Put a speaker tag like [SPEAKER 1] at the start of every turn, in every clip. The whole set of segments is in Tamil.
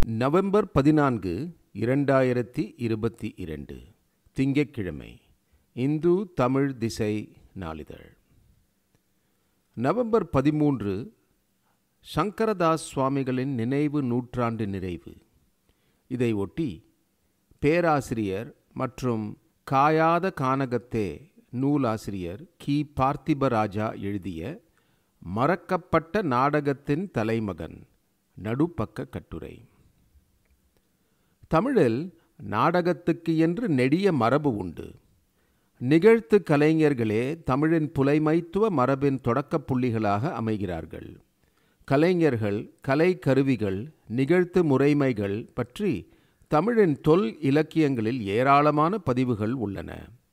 [SPEAKER 1] நவம்பர் பதினான்கு இரண்டாயிரத்தி இருபத்தி இரண்டு திங்கட்கிழமை இந்து தமிழ் திசை நாளிதழ் நவம்பர் பதிமூன்று சங்கரதாஸ் சுவாமிகளின் நினைவு நூற்றாண்டு நிறைவு இதை ஒட்டி பேராசிரியர் மற்றும் காயாத கானகத்தே நூலாசிரியர் கி பார்த்திபராஜா எழுதிய மறக்கப்பட்ட நாடகத்தின் தலைமகன் நடுப்பக்க கட்டுரை தமிழில் நாடகத்துக்கு என்று நெடிய மரபு உண்டு நிகழ்த்து கலைஞர்களே தமிழின் புலைமைத்துவ மரபின் தொடக்கப் புள்ளிகளாக அமைகிறார்கள் கலைஞர்கள் கலை கருவிகள் நிகழ்த்து முறைமைகள் பற்றி தமிழின் தொல் இலக்கியங்களில் ஏராளமான பதிவுகள் உள்ளன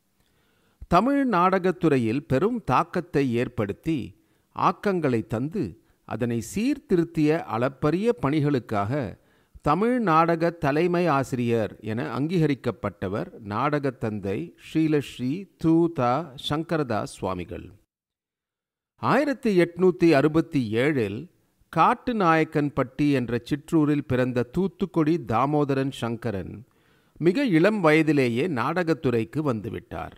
[SPEAKER 1] தமிழ் நாடகத்துறையில் பெரும் தாக்கத்தை ஏற்படுத்தி ஆக்கங்களை தந்து அதனை சீர்திருத்திய அளப்பரிய பணிகளுக்காக தமிழ் நாடக தலைமை ஆசிரியர் என அங்கீகரிக்கப்பட்டவர் நாடகத் தந்தை ஸ்ரீலஸ்ரீ து த சங்கரதாஸ் சுவாமிகள் ஆயிரத்தி எட்நூற்றி அறுபத்தி ஏழில் காட்டு நாயக்கன்பட்டி என்ற சிற்றூரில் பிறந்த தூத்துக்குடி தாமோதரன் சங்கரன் மிக இளம் வயதிலேயே நாடகத்துறைக்கு வந்துவிட்டார்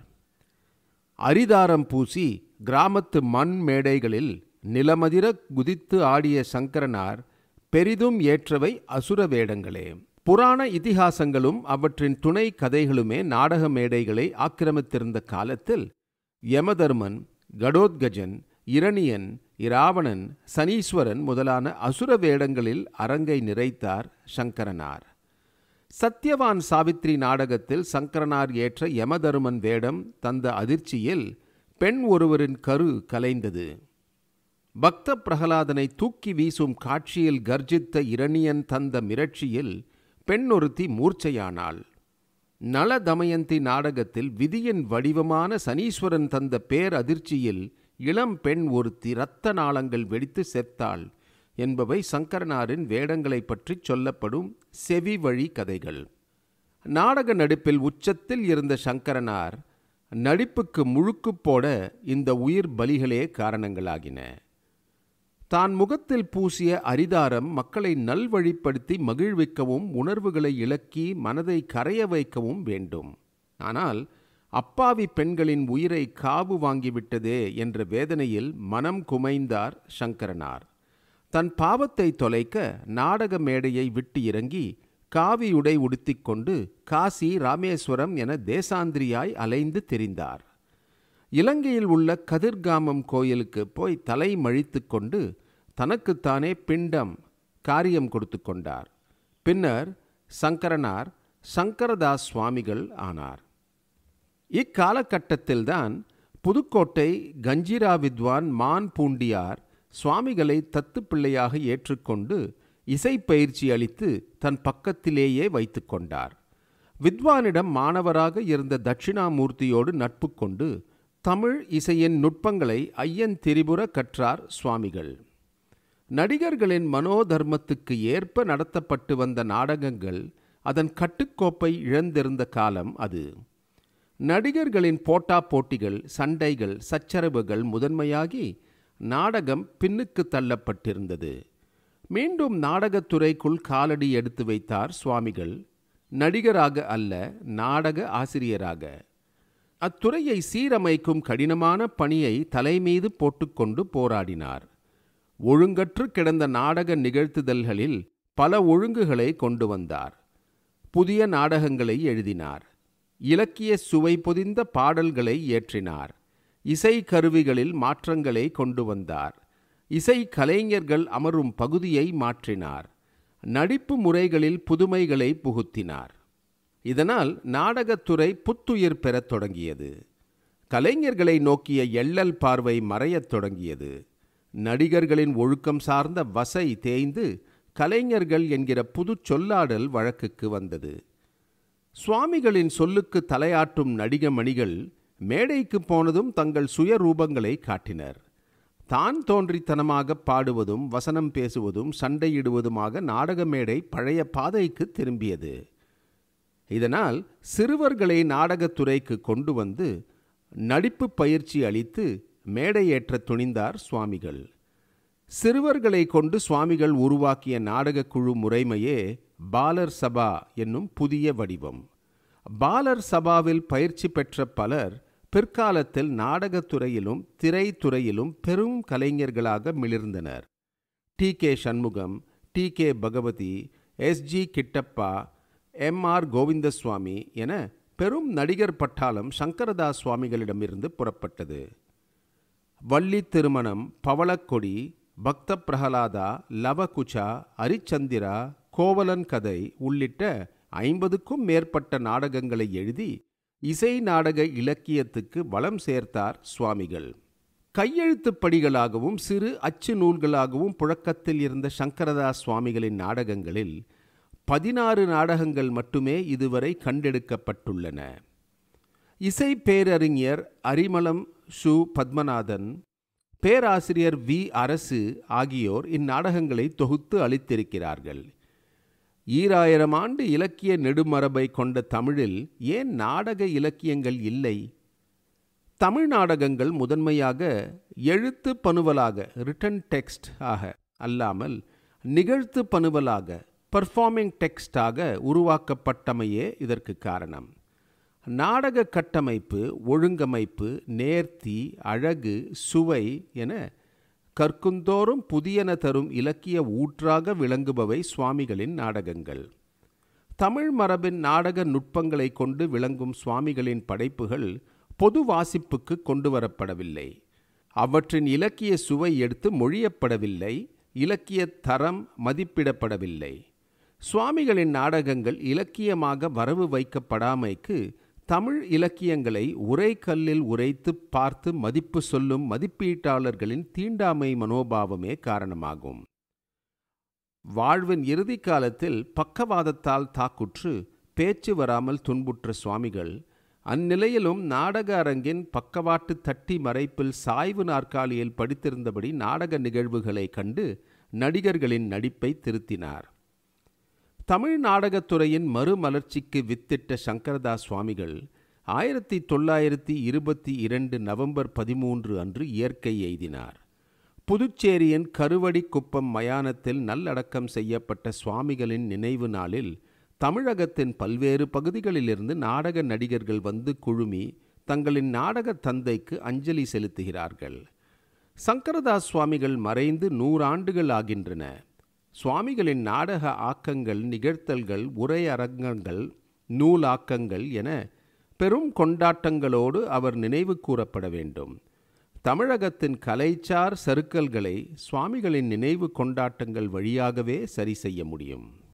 [SPEAKER 1] அரிதாரம் பூசி கிராமத்து மண் மேடைகளில் நிலமதிர குதித்து ஆடிய சங்கரனார் பெரிதும் ஏற்றவை அசுர வேடங்களே புராண இதிகாசங்களும் அவற்றின் துணை கதைகளுமே நாடக மேடைகளை ஆக்கிரமித்திருந்த காலத்தில் யமதர்மன் கடோத்கஜன் இரணியன் இராவணன் சனீஸ்வரன் முதலான அசுர வேடங்களில் அரங்கை நிறைத்தார் சங்கரனார் சத்யவான் சாவித்ரி நாடகத்தில் சங்கரனார் ஏற்ற யமதருமன் வேடம் தந்த அதிர்ச்சியில் பெண் ஒருவரின் கரு கலைந்தது பக்த பிரகலாதனை தூக்கி வீசும் காட்சியில் கர்ஜித்த இரணியன் தந்த மிரட்சியில் பெண் ஒருத்தி மூர்ச்சையானாள் நல தமயந்தி நாடகத்தில் விதியின் வடிவமான சனீஸ்வரன் தந்த பேர் அதிர்ச்சியில் இளம் பெண் ஒருத்தி இரத்த நாளங்கள் வெடித்து செத்தாள் என்பவை சங்கரனாரின் வேடங்களை பற்றி சொல்லப்படும் செவி வழி கதைகள் நாடக நடிப்பில் உச்சத்தில் இருந்த சங்கரனார் நடிப்புக்கு முழுக்கு போட இந்த உயிர் பலிகளே காரணங்களாகின தான் முகத்தில் பூசிய அரிதாரம் மக்களை நல்வழிப்படுத்தி மகிழ்விக்கவும் உணர்வுகளை இழக்கி மனதை கரைய வைக்கவும் வேண்டும் ஆனால் அப்பாவி பெண்களின் உயிரை காவு வாங்கிவிட்டதே என்ற வேதனையில் மனம் குமைந்தார் சங்கரனார் தன் பாவத்தை தொலைக்க நாடக மேடையை விட்டு இறங்கி காவியுடை உடுத்திக்கொண்டு காசி ராமேஸ்வரம் என தேசாந்திரியாய் அலைந்து திரிந்தார் இலங்கையில் உள்ள கதிர்காமம் கோயிலுக்கு போய் தலை மழித்து கொண்டு தனக்குத்தானே பிண்டம் காரியம் கொடுத்து கொண்டார் பின்னர் சங்கரனார் சங்கரதாஸ் சுவாமிகள் ஆனார் இக்காலகட்டத்தில்தான் புதுக்கோட்டை கஞ்சிரா வித்வான் மான் பூண்டியார் சுவாமிகளை தத்து பிள்ளையாக ஏற்றுக்கொண்டு இசை பயிற்சி அளித்து தன் பக்கத்திலேயே வைத்து கொண்டார் வித்வானிடம் மாணவராக இருந்த தட்சிணாமூர்த்தியோடு நட்பு கொண்டு தமிழ் இசையின் நுட்பங்களை ஐயன் திரிபுர கற்றார் சுவாமிகள் நடிகர்களின் மனோதர்மத்துக்கு ஏற்ப நடத்தப்பட்டு வந்த நாடகங்கள் அதன் கட்டுக்கோப்பை இழந்திருந்த காலம் அது நடிகர்களின் போட்டா போட்டிகள் சண்டைகள் சச்சரவுகள் முதன்மையாகி நாடகம் பின்னுக்கு தள்ளப்பட்டிருந்தது மீண்டும் நாடகத்துறைக்குள் காலடி எடுத்து வைத்தார் சுவாமிகள் நடிகராக அல்ல நாடக ஆசிரியராக அத்துறையை சீரமைக்கும் கடினமான பணியை தலைமீது போட்டுக்கொண்டு போராடினார் ஒழுங்கற்று கிடந்த நாடக நிகழ்த்துதல்களில் பல ஒழுங்குகளை கொண்டு வந்தார் புதிய நாடகங்களை எழுதினார் இலக்கிய சுவை பொதிந்த பாடல்களை இயற்றினார் இசை கருவிகளில் மாற்றங்களை கொண்டு வந்தார் இசை கலைஞர்கள் அமரும் பகுதியை மாற்றினார் நடிப்பு முறைகளில் புதுமைகளை புகுத்தினார் இதனால் நாடகத்துறை புத்துயிர் பெறத் தொடங்கியது கலைஞர்களை நோக்கிய எள்ளல் பார்வை மறையத் தொடங்கியது நடிகர்களின் ஒழுக்கம் சார்ந்த வசை தேய்ந்து கலைஞர்கள் என்கிற புது சொல்லாடல் வழக்குக்கு வந்தது சுவாமிகளின் சொல்லுக்கு தலையாட்டும் நடிகமணிகள் மேடைக்கு போனதும் தங்கள் சுயரூபங்களை காட்டினர் தான் தோன்றித்தனமாக பாடுவதும் வசனம் பேசுவதும் சண்டையிடுவதுமாக நாடக மேடை பழைய பாதைக்கு திரும்பியது இதனால் சிறுவர்களை நாடகத்துறைக்கு கொண்டு வந்து நடிப்பு பயிற்சி அளித்து மேடையேற்ற துணிந்தார் சுவாமிகள் சிறுவர்களை கொண்டு சுவாமிகள் உருவாக்கிய நாடகக் குழு முறைமையே பாலர் சபா என்னும் புதிய வடிவம் பாலர் சபாவில் பயிற்சி பெற்ற பலர் பிற்காலத்தில் நாடகத்துறையிலும் திரைத்துறையிலும் பெரும் கலைஞர்களாக மிளிர்ந்தனர் T K Shanmugam T K Bhagavathi S G Kittappa M R Govindaswamy என பெரும் நடிகர் பட்டாளம் சங்கரதாஸ் சுவாமிகளிடமிருந்து புறப்பட்டது வள்ளி திருமணம் பவளக்கொடி பக்த பிரகலாதா லவகுச்சா அரிச்சந்திரா கோவலன் கதை உள்ளிட்ட ஐம்பதுக்கும் மேற்பட்ட நாடகங்களை எழுதி இசை நாடக இலக்கியத்துக்கு வளம் சேர்த்தார் சுவாமிகள் கையெழுத்துப் படிகளாகவும் சிறு அச்சு நூல்களாகவும் புழக்கத்தில் இருந்த சங்கரதாஸ் சுவாமிகளின் நாடகங்களில் பதினாறு நாடகங்கள் மட்டுமே இதுவரை கண்டெடுக்கப்பட்டுள்ளன இசை பேரறிஞர் அரிமளம் சு பத்மநாதன் பேராசிரியர் வி அரசு ஆகியோர் இந்நாடகங்களை தொகுத்து அளித்திருக்கிறார்கள் ஈராயிரம் ஆண்டு இலக்கிய நெடுமரபை கொண்ட தமிழில் ஏன் நாடக இலக்கியங்கள் இல்லை தமிழ் நாடகங்கள் முதன்மையாக எழுத்து பணுவலாக ரிட்டன் டெக்ஸ்ட் ஆக அல்லாமல் நிகழ்த்து பணுவலாக பர்ஃபார்மிங் டெக்ஸ்டாக உருவாக்கப்பட்டமையே இதற்கு காரணம் நாடக கட்டமைப்பு ஒழுங்கமைப்பு நேர்த்தி அழகு சுவை என கற்குந்தோறும் புதியன தரும் இலக்கிய ஊற்றாக விளங்குபவை சுவாமிகளின் நாடகங்கள் தமிழ் மரபின் நாடக நுட்பங்களை கொண்டு விளங்கும் சுவாமிகளின் படைப்புகள் பொது வாசிப்புக்கு கொண்டு வரப்படவில்லை அவற்றின் இலக்கிய சுவை எடுத்து மொழியப்படவில்லை இலக்கிய தரம் மதிப்பிடப்படவில்லை சுவாமிகளின் நாடகங்கள் இலக்கியமாக வரவு வைக்கப்படாமைக்கு தமிழ் இலக்கியங்களை உரைக்கல்லில் உரைத்து பார்த்து மதிப்பு சொல்லும் மதிப்பீட்டாளர்களின் தீண்டாமை மனோபாவமே காரணமாகும் வாழ்வின் இறுதி காலத்தில் பக்கவாதத்தால் தாக்குற்று பேச்சு வராமல் துன்புற்ற சுவாமிகள் அந்நிலையிலும் நாடக அரங்கின் பக்கவாட்டு தட்டி மறைப்பில் சாய்வு நாற்காலியில் படித்திருந்தபடி நாடக நிகழ்வுகளை கண்டு நடிகர்களின் நடிப்பை திருத்தினார் தமிழ் நாடகத்துறையின் மறுமலர்ச்சிக்கு வித்திட்ட சங்கரதாஸ் சுவாமிகள் ஆயிரத்தி தொள்ளாயிரத்தி இருபத்தி இரண்டு நவம்பர் பதிமூன்று அன்று இயற்கை எய்தினார் புதுச்சேரியின் கருவடி குப்பம் மயானத்தில் நல்லடக்கம் செய்யப்பட்ட சுவாமிகளின் நினைவு நாளில் தமிழகத்தின் பல்வேறு பகுதிகளிலிருந்து நாடக நடிகர்கள் வந்து குழுமி தங்களின் நாடக தந்தைக்கு அஞ்சலி செலுத்துகிறார்கள் சங்கரதாஸ் சுவாமிகள் மறைந்து நூறாண்டுகள் ஆகின்றன சுவாமிகளின் நாடக ஆக்கங்கள் நிகழ்த்தல்கள் உரையரங்கங்கள் நூலாக்கங்கள் என பெரும் கொண்டாட்டங்களோடு அவர் நினைவு கூறப்பட வேண்டும் தமிழகத்தின் கலைச்சார் சருக்கல்களை சுவாமிகளின் நினைவு கொண்டாட்டங்கள் வழியாகவே சரி செய்ய முடியும்